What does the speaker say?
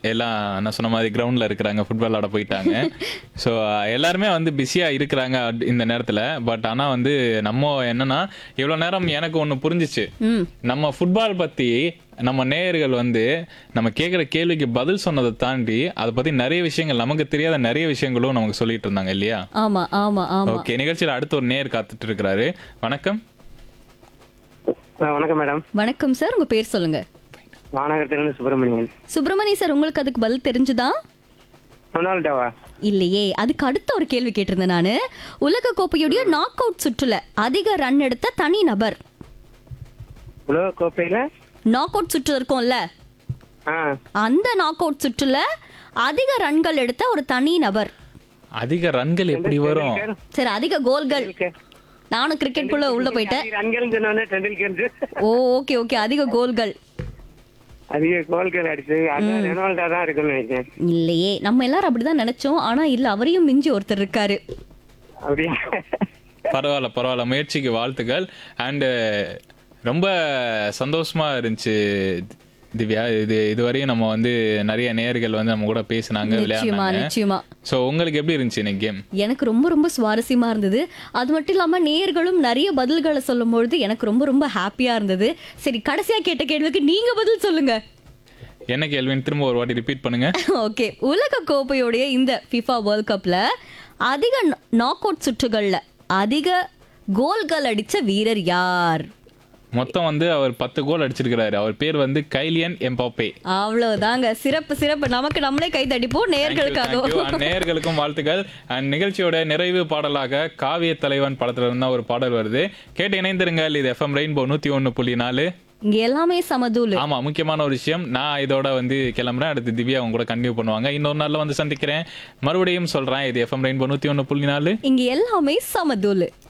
எல்லாம் நான் சொன்ன மாதிரி கிரவுண்ட்ல இருக்கிறாங்க ஃபுட்பால் ஆட போயிட்டாங்க ஸோ எல்லாருமே வந்து பிஸியா இருக்கிறாங்க அட்- இந்த நேரத்துல பட் ஆனா வந்து நம்ம என்னன்னா இவ்வளவு நேரம் எனக்கு ஒண்ணு புரிஞ்சிச்சு ம் நம்ம ஃபுட்பால் பத்தி நம்ம நேயர்கள் வந்து நம்ம கேட்குற கேள்விக்கு பதில் சொன்னதை தாண்டி அதை பத்தி நிறைய விஷயங்கள் நமக்கு தெரியாத நிறைய விஷயங்களும் நமக்கு சொல்லிட்டு இருந்தாங்க இல்லையா ஆமா ஆமா ஆமா ஓகே நிகழ்ச்சியில் அடுத்து ஒரு நேர் காத்துட்டு இருக்கிறாரு வணக்கம் ஆ, வணக்கம் மேடம் வணக்கம் சார் உங்க பேர் சொல்லுங்க மாநகரத்திலிருந்து சுப்பிரமணியன் சுப்பிரமணி சார் உங்களுக்கு அதுக்கு பதில் தெரிஞ்சுதா ரொனால்டோவா இல்லையே அதுக்கு அடுத்த ஒரு கேள்வி கேட்டிருந்தேன் நானு உலக கோப்பையுடைய நாக் அவுட் சுற்றுல அதிக ரன் எடுத்த தனி நபர் உலக கோப்பையில நாக் அவுட் சுற்று இருக்கும்ல ஆ அந்த நாக் அவுட் சுற்றுல அதிக ரன்கள் எடுத்த ஒரு தனி நபர் அதிக ரன்கள் எப்படி வரும் சரி அதிக கோல்கள் நானும் கிரிக்கெட் குள்ள உள்ள போயிட்டேன் ரன்கள் சொன்னோன்னே டெண்டுல்கர் ஓ ஓகே ஓகே அதிக கோல்கள் அதிக கோல்கள் அடிச்சு அதான் ரொனால்டோ தான் இருக்குன்னு நினைக்கிறேன் இல்லையே நம்ம எல்லாரும் அப்படிதான் நினைச்சோம் ஆனா இல்ல அவரையும் மிஞ்சி ஒருத்தர் இருக்காரு அப்படியா பரவாயில்ல பரவாயில்ல முயற்சிக்கு வாழ்த்துக்கள் அண்டு ரொம்ப சந்தோஷமா இருந்துச்சு திவ்யா இது இதுவரையும் நம்ம வந்து நிறைய நேயர்கள் வந்து நம்ம கூட பேசினாங்க நிச்சயமா விளையாடினாங்க நிச்சயமா ஸோ உங்களுக்கு எப்படி இருந்துச்சு இன்னைக்கு கேம் எனக்கு ரொம்ப ரொம்ப சுவாரஸ்யமா இருந்தது அது மட்டும் இல்லாம நேயர்களும் நிறைய பதில்களை சொல்லும்பொழுது எனக்கு ரொம்ப ரொம்ப ஹாப்பியா இருந்தது சரி கடைசியா கேட்ட கேள்விக்கு நீங்க பதில் சொல்லுங்க என்ன கேள்வின்னு திரும்ப ஒரு வாட்டி ரிப்பீட் பண்ணுங்க ஓகே உலக கோப்பையுடைய இந்த ஃபிஃபா வேர்ல்ட் கப்ல அதிக நாக் அவுட் சுற்றுகள்ல அதிக கோல்கள் அடிச்ச வீரர் யார் மொத்தம் வந்து அவர் பத்து கோல் அடிச்சிருக்கிறாரு அவர் பேர் வந்து கைலியன் எம்பாப்பே அவ்வளவுதாங்க சிறப்பு சிறப்பு நமக்கு நம்மளே கை தடிப்போம் Thank you, thank you. நேர்களுக்காக And நேயர்களுக்கும் வாழ்த்துக்கள் அண்ட் நிகழ்ச்சியோட நிறைவு பாடலாக காவிய தலைவன் படத்துல இருந்தா ஒரு பாடல் வருது கேட்டு இணைந்திருங்கள் இது எஃப்எம் ரெயின்போ நூத்தி ஒண்ணு புள்ளி நாலு இங்க எல்லாமே சமதூலு ஆமா முக்கியமான ஒரு விஷயம் நான் இதோட வந்து கிளம்புறேன் அடுத்து திவ்யா அவங்க கூட கண்டினியூ பண்ணுவாங்க இன்னொரு நாள்ல வந்து சந்திக்கிறேன் மறுபடியும் சொல்றேன் இது எஃப்எம் ரெயின்போ நூத்தி ஒண்ணு புள்ளி நாலு இங்க எல்லாமே சமதூலு